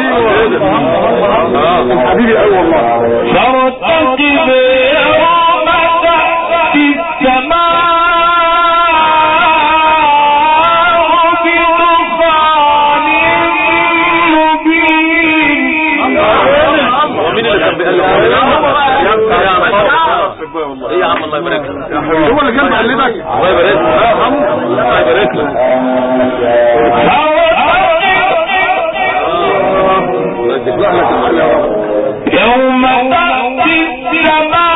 ايوه حبيبي قوي والله فارتقب يوم تأتي السماء بدخان مبين ومين اللي كان بيقلب يا عم ايه يا عم الله يبارك لك هو اللي كان بيقلبك الله يبارك لك الله يبارك لك يوم تأتي السماء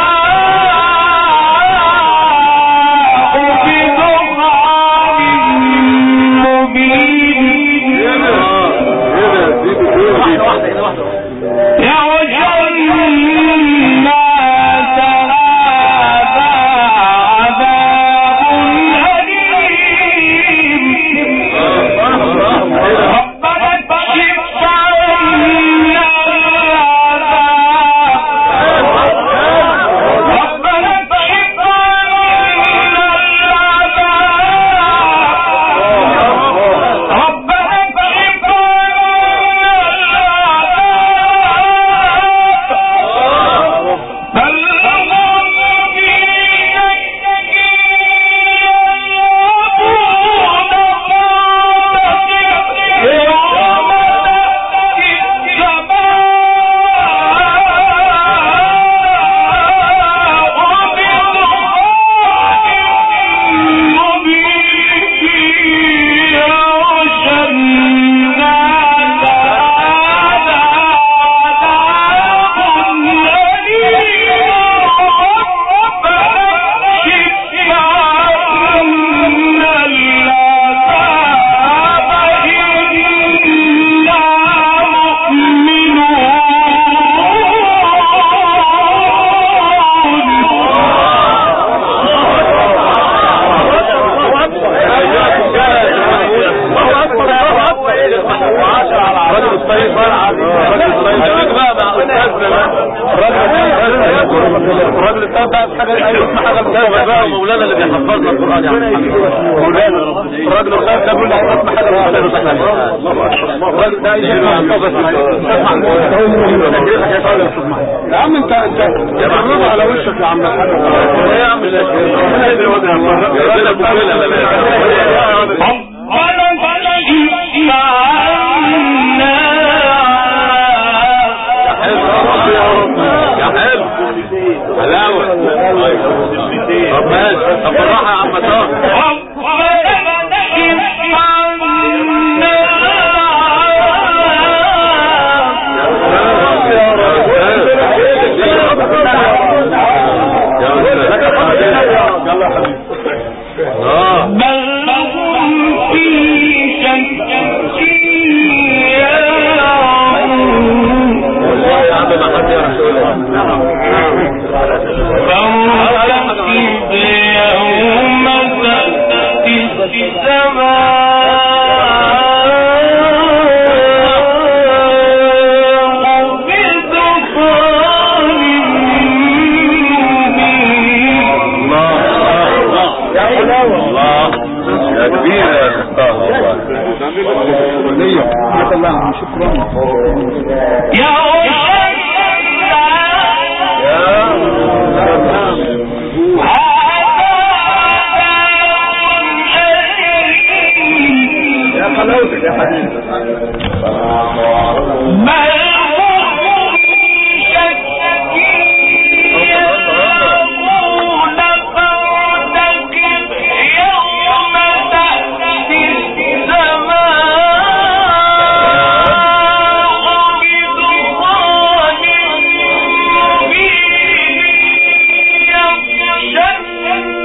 بدخان مبين يغشى الناس هذا عذاب أليم ربنا اكشف عنا العذاب ربنا اكشف عنا العذاب ربنا اكشف الراجل الطيب بقى الراجل الطيب بقى مع استاذنا الراجل الطيب بقى حاجه ايوه حاجه مجاوبه بقى مولانا اللي بيحفظنا القران يا عم مولانا الراجل الطيب ده بيقول لي اسمع حاجه الراجل ده يحفظك يا عم انت انت جربها على وشك يا عم الحاج ايه يا عم ربنا بوكيلة ربنا اكشف عنا يا حلو حلاوة طب ماشي طب بالراحة يا عم طه ربنا اكشف عنا اه بل هم في شك يلعبون والله يا عم ما حد يعرف يقولها فارتقب يوم تأتي السماء بدخان مبين الله الله يا كبير يا ستار والله شكرا يا حلاوتك يا حبيبي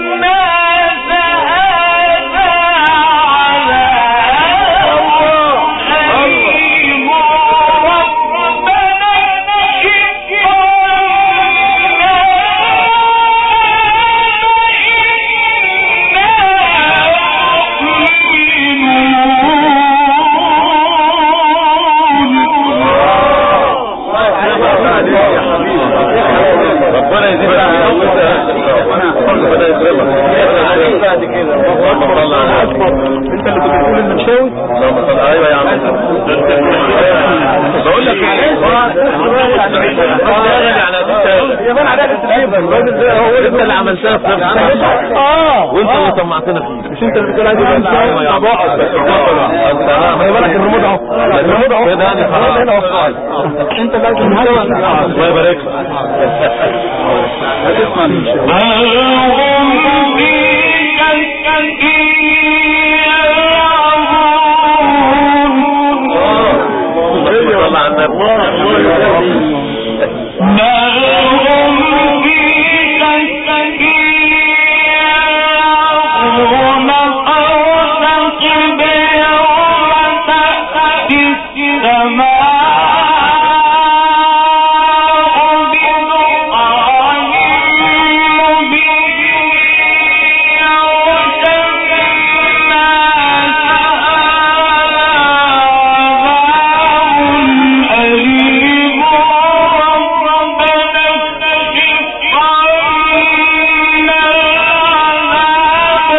الناس هذا عذاب بقول لك يبان عليها تقريبا الراجل ده هو انت اللي عملتها في نفسك اه وانت اللي طمعتنا فيه مش انت اللي بتقول عايز يبقى خلي بالك الريموت اهو الريموت اهو كده يعني خلاص. هنا اهو انت اللي عايز الله يبارك لك هتسمع ان شاء الله هم في شك يلعبون صلى على النبي بل هم في شك يلعبون فارتقب يوم تأتي السماء بدخان مبين يغشى الناس عذاب أليم ربنا اكشف عنا العذاب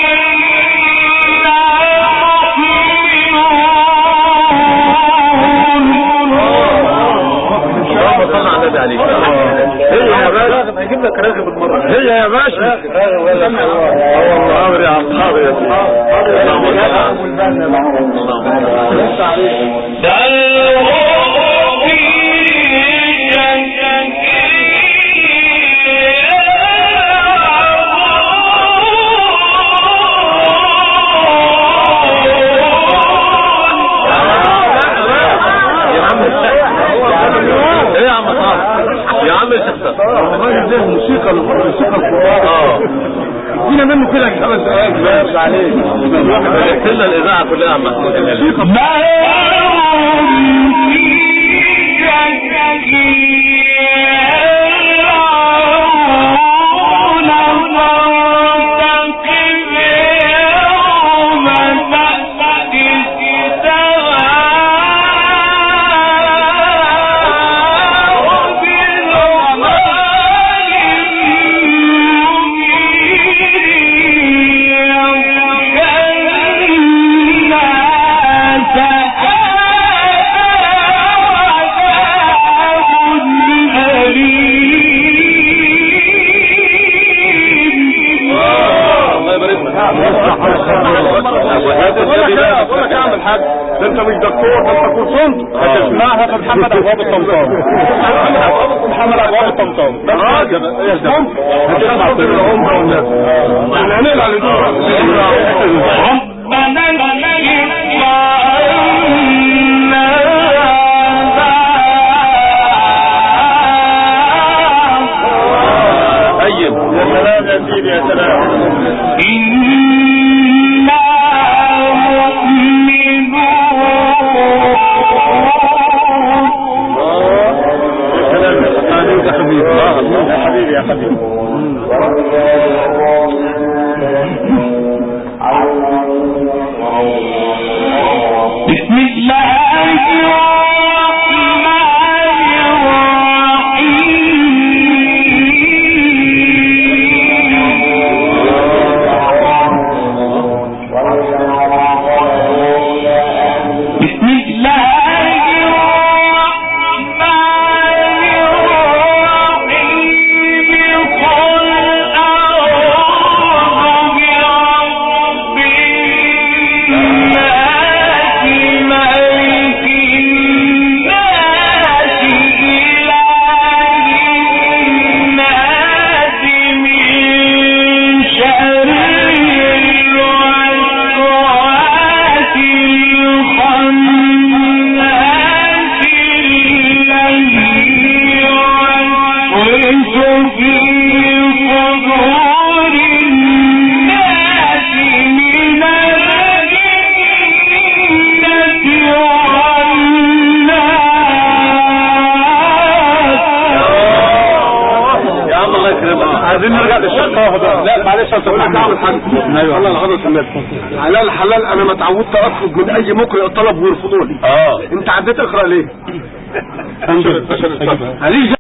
اللهم صل على النبي عليك هي يا باشا هيجيب لك راغب المره هي يا باشا حاضر يا عم حاضر يا سيدي اللهم صل على اللهم صل على يا عم ايه يا عم صاحب يا عم الشخص الراجل ده موسيقى الموسيقى القرآن اه ادينا منه كده خمس دقايق بس عليك جبت لنا الاذاعه كلها يا عم محمود الله يبارك لك بقول لك يا عم الحاج ده انت مش دكتور ده انت كورسونت هتسمعها في محمد ابواب الطمطام محمد ابواب الطمطام ده راجل مش ممكن هتسمع صوت العمر والناس احنا هنقلع لدول ربنا اكشف عنا العذاب طيب يا سلام يا سيدي يا سلام إنا مؤمنون يا حبيبي يا حبيبي يا حبيبي بسم الله الرحمن الرحيم بسم الله الرحمن الرحيم قل أعوذ برب الناس ملك الناس إله الناس من شر الوسواس الخناس الذي يوسوس في صدور الناس من الجنة والناس يا عم الله يكرمك عايزين نرجع للشقاوة ده لا معلش يا استاذ محمد اعمل حاجه ايوه الله الغرض النبي حلال حلال انا ما اتعودت اطلب من اي مقرئ طلب ويرفضوا لي اه انت عديت اقرا ليه؟ ماليش